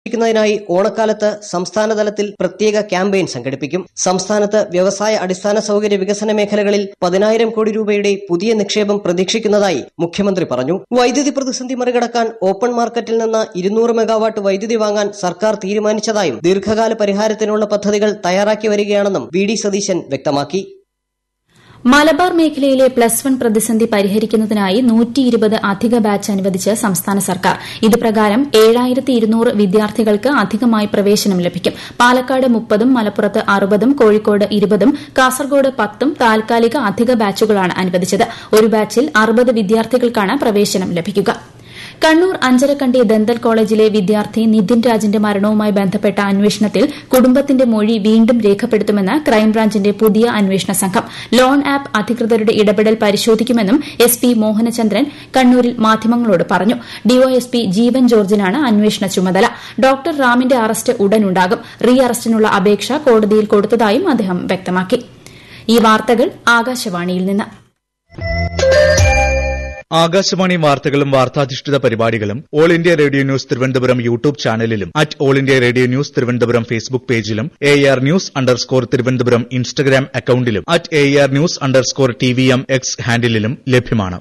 ക്കുന്നതിനായി ഓണക്കാലത്ത് സംസ്ഥാന തലത്തിൽ പ്രത്യേക ക്യാമ്പയിൻ സംഘടിപ്പിക്കും സംസ്ഥാനത്ത് വ്യവസായ അടിസ്ഥാന സൌകര്യ വികസന മേഖലകളിൽ പതിനായിരം കോടി രൂപയുടെ പുതിയ നിക്ഷേപം പ്രതീക്ഷിക്കുന്നതായി മുഖ്യമന്ത്രി പറഞ്ഞു വൈദ്യുതി പ്രതിസന്ധി മറികടക്കാൻ ഓപ്പൺ മാർക്കറ്റിൽ നിന്ന് ഇരുന്നൂറ് മെഗാവാട്ട് വൈദ്യുതി വാങ്ങാൻ സർക്കാർ തീരുമാനിച്ചതായും ദീർഘകാല പരിഹാരത്തിനുള്ള പദ്ധതികൾ തയ്യാറാക്കി വരികയാണെന്നും വി ഡി സതീശൻ വ്യക്തമാക്കി മലബാർ മേഖലയിലെ പ്ലസ് വൺ പ്രതിസന്ധി പരിഹരിക്കുന്നതിനായി നൂറ്റിയിരുപത് അധിക ബാച്ച് അനുവദിച്ച് സംസ്ഥാന സർക്കാർ ഇത് പ്രകാരം ഏഴായിരത്തി ഇരുന്നൂറ് വിദ്യാർത്ഥികൾക്ക് അധികമായി പ്രവേശനം ലഭിക്കും പാലക്കാട് മുപ്പതും മലപ്പുറത്ത് അറുപതും കോഴിക്കോട് ഇരുപതും കാസർഗോഡ് പത്തും താൽക്കാലിക അധിക ബാച്ചുകളാണ് അനുവദിച്ചത് ഒരു ബാച്ചിൽ അറുപത് വിദ്യാർത്ഥികൾക്കാണ് പ്രവേശനം ലഭിക്കുക കണ്ണൂർ അഞ്ചരക്കണ്ടി ദന്തൽ കോളേജിലെ വിദ്യാർത്ഥി നിതിൻ രാജിന്റെ മരണവുമായി ബന്ധപ്പെട്ട അന്വേഷണത്തിൽ കുടുംബത്തിന്റെ മൊഴി വീണ്ടും രേഖപ്പെടുത്തുമെന്ന് ക്രൈംബ്രാഞ്ചിന്റെ പുതിയ അന്വേഷണ സംഘം ലോൺ ആപ്പ് അധികൃതരുടെ ഇടപെടൽ പരിശോധിക്കുമെന്നും എസ് പി മോഹനചന്ദ്രൻ കണ്ണൂരിൽ മാധ്യമങ്ങളോട് പറഞ്ഞു ഡിവൈഎസ്പി ജീവൻ ജോർജിനാണ് അന്വേഷണ ചുമതല ഡോക്ടർ റാമിന്റെ അറസ്റ്റ് ഉടനുണ്ടാകും റീ അറസ്റ്റിനുള്ള അപേക്ഷ കോടതിയിൽ കൊടുത്തതായും അദ്ദേഹം വ്യക്തമാക്കി ഈ വാർത്തകൾ ആകാശവാണിയിൽ നിന്ന് ആകാശവാണി വാർത്തകളും വാർത്താധിഷ്ഠിത പരിപാടികളും all India radio news Thiruvananthapuram YouTube ചാനലിലും at all India radio news Thiruvananthapuram Facebook പേജിലും A R news underscore Thiruvananthapuram Instagram അക്കൌണ്ടിലും at A R news underscore T V M X ഹാൻഡിലും ലഭ്യമാണ്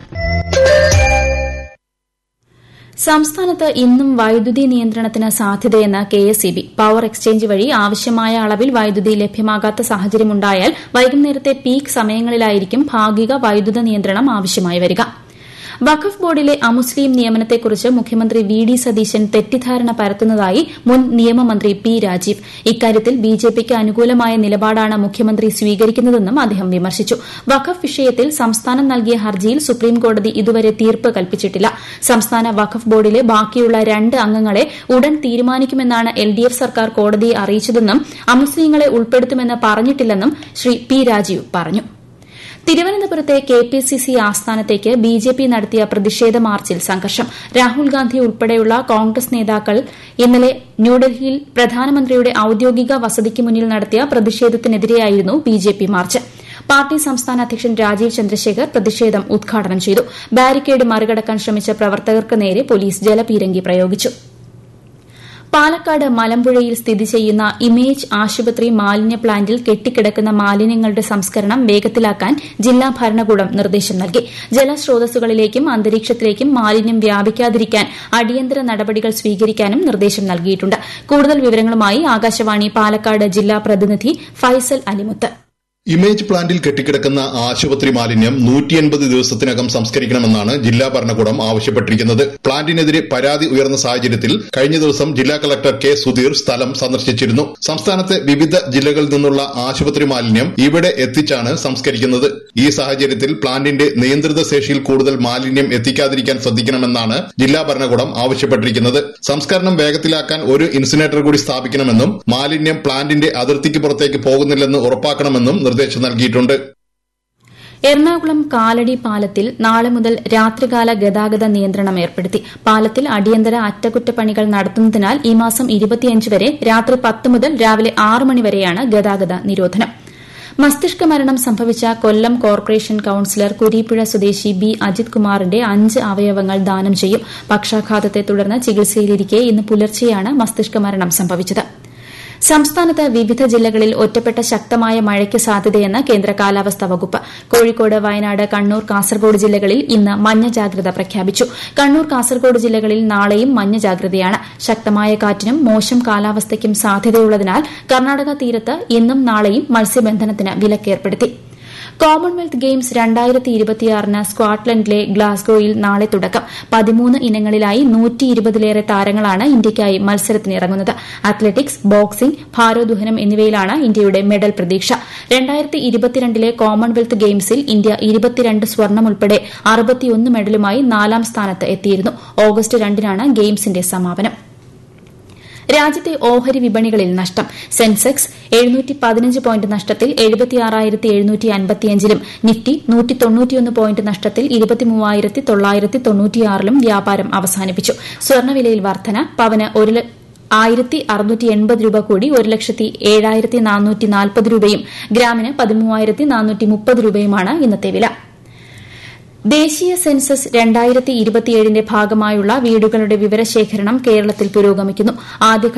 സംസ്ഥാനത്ത് ഇന്നും വൈദ്യുതി നിയന്ത്രണത്തിന് സാധ്യതയെന്ന് K S E B power exchange വഴി ആവശ്യമായ അളവിൽ വൈദ്യുതി ലഭ്യമാകാത്ത സാഹചര്യമുണ്ടായാൽ വൈകുന്നേരത്തെ പീക്ക് സമയങ്ങളിലായിരിക്കും ഭാഗിക വൈദ്യുത നിയന്ത്രണം ആവശ്യമായി വരിക വഖഫ് ബോർഡിലെ അമുസ്ലിം നിയമനത്തെക്കുറിച്ച് മുഖ്യമന്ത്രി വി ഡി സതീശൻ തെറ്റിദ്ധാരണ പരത്തുന്നതായി മുൻ നിയമമന്ത്രി പി രാജീവ് ഇക്കാര്യത്തിൽ ബിജെപിക്ക് അനുകൂലമായ നിലപാടാണ് മുഖ്യമന്ത്രി സ്വീകരിക്കുന്നതെന്നും അദ്ദേഹം വിമർശിച്ചു വഖഫ് വിഷയത്തിൽ സംസ്ഥാനം നൽകിയ ഹർജിയിൽ സുപ്രീംകോടതി ഇതുവരെ തീർപ്പ് കൽപ്പിച്ചിട്ടില്ല സംസ്ഥാന വഖഫ് ബോർഡിലെ ബാക്കിയുള്ള രണ്ട് അംഗങ്ങളെ ഉടൻ തീരുമാനിക്കുമെന്നാണ് എൽ ഡി എഫ് സർക്കാർ കോടതിയെ അറിയിച്ചതെന്നും അമുസ്ലിങ്ങളെ ഉൾപ്പെടുത്തുമെന്ന് പറഞ്ഞിട്ടില്ലെന്നും ശ്രീ പി രാജീവ് പറഞ്ഞു തിരുവനന്തപുരത്തെ കെ പി സി സി ആസ്ഥാനത്തേക്ക് ബി ജെ പി നടത്തിയ പ്രതിഷേധ മാർച്ചിൽ സംഘർഷം രാഹുൽ ഗാന്ധി ഉൾപ്പെടെയുള്ള കോൺഗ്രസ് നേതാക്കൾ ഇന്നലെ ന്യൂഡൽഹിയിൽ പ്രധാനമന്ത്രിയുടെ ഔദ്യോഗിക വസതിക്ക് മുന്നിൽ നടത്തിയ പ്രതിഷേധത്തിനെതിരെയായിരുന്നു B J P march party സംസ്ഥാന അധ്യക്ഷൻ രാജീവ് ചന്ദ്രശേഖർ പ്രതിഷേധം ഉദ്ഘാടനം ചെയ്തു ബാരിക്കേഡ് മറികടക്കാൻ ശ്രമിച്ച പ്രവർത്തകർക്ക് നേരെ പോലീസ് ജലപീരങ്കി പ്രയോഗിച്ചു പാലക്കാട് മലമ്പുഴയിൽ സ്ഥിതി ചെയ്യുന്ന ഇമേജ് ആശുപത്രി മാലിന്യ പ്ലാന്റിൽ കെട്ടിക്കിടക്കുന്ന മാലിന്യങ്ങളുടെ സംസ്കരണം വേഗത്തിലാക്കാൻ ജില്ലാ ഭരണകൂടം നിർദ്ദേശം നൽകി ജലസ്രോതസ്സുകളിലേക്കും അന്തരീക്ഷത്തിലേക്കും മാലിന്യം വ്യാപിക്കാതിരിക്കാൻ അടിയന്തര നടപടികൾ സ്വീകരിക്കാനും നിർദ്ദേശം നൽകിയിട്ടുണ്ട് കൂടുതൽ വിവരങ്ങളുമായി ആകാശവാണി പാലക്കാട് ജില്ലാ പ്രതിനിധി ഫൈസൽ അലിമുത്ത് ഇമേജ് പ്ലാന്റിൽ കെട്ടിക്കിടക്കുന്ന ആശുപത്രി മാലിന്യം നൂറ്റിയൻപത് ദിവസത്തിനകം സംസ്കരിക്കണമെന്നാണ് ജില്ലാ ഭരണകൂടം ആവശ്യപ്പെട്ടിരിക്കുന്നത് പ്ലാന്റിനെതിരെ പരാതി ഉയർന്ന സാഹചര്യത്തിൽ കഴിഞ്ഞ ദിവസം ജില്ലാ കളക്ടർ കെ സുധീർ സ്ഥലം സന്ദർശിച്ചിരുന്നു സംസ്ഥാനത്തെ വിവിധ ജില്ലകളിൽ നിന്നുള്ള ആശുപത്രി മാലിന്യം ഇവിടെ എത്തിച്ചാണ് സംസ്കരിക്കുന്നത് ഈ സാഹചര്യത്തിൽ പ്ലാന്റിന്റെ നിയന്ത്രിത ശേഷിയിൽ കൂടുതൽ മാലിന്യം എത്തിക്കാതിരിക്കാൻ ശ്രദ്ധിക്കണമെന്നാണ് ജില്ലാ ഭരണകൂടം ആവശ്യപ്പെട്ടിരിക്കുന്നത് സംസ്കരണം വേഗത്തിലാക്കാൻ ഒരു ഇൻസിനേറ്റർ കൂടി സ്ഥാപിക്കണമെന്നും മാലിന്യം പ്ലാന്റിന്റെ അതിർത്തിക്ക് പുറത്തേക്ക് പോകുന്നില്ലെന്ന് ഉറപ്പാക്കണമെന്നും നിർദ്ദേശം നൽകിയിട്ടുണ്ട് എറണാകുളം കാലടി പാലത്തിൽ നാളെ മുതൽ രാത്രികാല ഗതാഗത നിയന്ത്രണം ഏർപ്പെടുത്തി പാലത്തിൽ അടിയന്തര അറ്റകുറ്റപ്പണികൾ നടത്തുന്നതിനാൽ ഈ മാസം വരെ രാത്രി പത്ത് മുതൽ രാവിലെ ആറ് മണിവരെയാണ് ഗതാഗത നിരോധനം മസ്തിഷ്ക മരണം സംഭവിച്ച കൊല്ലം കോർപ്പറേഷൻ കൌൺസിലർ കുരീപ്പുഴ സ്വദേശി ബി അജിത് കുമാറിന്റെ അഞ്ച് അവയവങ്ങൾ ദാനം ചെയ്യും പക്ഷാഘാതത്തെ തുടർന്ന് ചികിത്സയിലിരിക്കെ ഇന്ന് പുലർച്ചെയാണ് മസ്തിഷ്ക മരണം സംഭവിച്ചത് സംസ്ഥാനത്ത് വിവിധ ജില്ലകളിൽ ഒറ്റപ്പെട്ട ശക്തമായ മഴയ്ക്ക് സാധ്യതയെന്ന് കേന്ദ്ര കാലാവസ്ഥാ വകുപ്പ് കോഴിക്കോട് വയനാട് കണ്ണൂർ കാസർഗോഡ് ജില്ലകളിൽ ഇന്ന് മഞ്ഞ ജാഗ്രത പ്രഖ്യാപിച്ചു കണ്ണൂർ കാസർഗോഡ് ജില്ലകളിൽ നാളെയും മഞ്ഞ ജാഗ്രതയാണ് ശക്തമായ കാറ്റിനും മോശം കാലാവസ്ഥയ്ക്കും സാധ്യതയുള്ളതിനാൽ കർണാടക തീരത്ത് ഇന്നും നാളെയും മത്സ്യബന്ധനത്തിന് വിലക്കേർപ്പെടുത്തി കോമൺവെൽത്ത് ഗെയിംസ് രണ്ടായിരത്തി ഇരുപത്തിയാറിന് സ്കോട്ട്ലൻഡിലെ ഗ്ലാസ്ഗോയിൽ നാളെ തുടക്കം പതിമൂന്ന് ഇനങ്ങളിലായി നൂറ്റി ഇരുപതിലേറെ താരങ്ങളാണ് ഇന്ത്യയ്ക്കായി മത്സരത്തിനിറങ്ങുന്നത് അത്ലറ്റിക്സ് ബോക്സിംഗ് ഭാരോദ്വഹനം എന്നിവയിലാണ് ഇന്ത്യയുടെ മെഡൽ പ്രതീക്ഷ രണ്ടായിരത്തി ഇരുപത്തിരണ്ടിലെ കോമൺവെൽത്ത് ഗെയിംസിൽ ഇന്ത്യ ഇരുപത്തിരണ്ട് സ്വർണം ഉൾപ്പെടെ അറുപത്തിയൊന്ന് മെഡലുമായി നാലാം സ്ഥാനത്ത് എത്തിയിരുന്നു ഓഗസ്റ്റ് രണ്ടിനാണ് ഗെയിംസിന്റെ സമാപനം രാജ്യത്തെ ഓഹരി വിപണികളിൽ നഷ്ടം സെൻസെക്സ് എഴുന്നൂറ്റി പതിനഞ്ച് പോയിന്റ് നഷ്ടത്തിൽ എഴുപത്തിയാറായിരത്തി എഴുന്നൂറ്റി അൻപത്തിയഞ്ചിലും നിഫ്റ്റി നൂറ്റി തൊണ്ണൂറ്റിയൊന്ന് പോയിന്റ് നഷ്ടത്തിൽ ഇരുപത്തിമൂവായിരത്തി തൊള്ളായിരത്തി തൊണ്ണൂറ്റിയാറിലും വ്യാപാരം അവസാനിപ്പിച്ചു സ്വർണ്ണവിലയിൽ വർധന പവന് ഒരു ആയിരത്തി അറുന്നൂറ്റി എൺപത് രൂപ കൂടി ഒരു ലക്ഷത്തി ഏഴായിരത്തി നാനൂറ്റി നാൽപ്പത് രൂപയും ഗ്രാമിന് പതിമൂവായിരത്തി നാനൂറ്റി മുപ്പത് രൂപയുമാണ് ഇന്നത്തെ വില ദേശീയ സെൻസസ് രണ്ടായിരത്തി ഇരുപത്തിയേഴിന്റെ ഭാഗമായുള്ള വീടുകളുടെ വിവരശേഖരണം കേരളത്തിൽ പുരോഗമിക്കുന്നു ആദ്യഘട്ട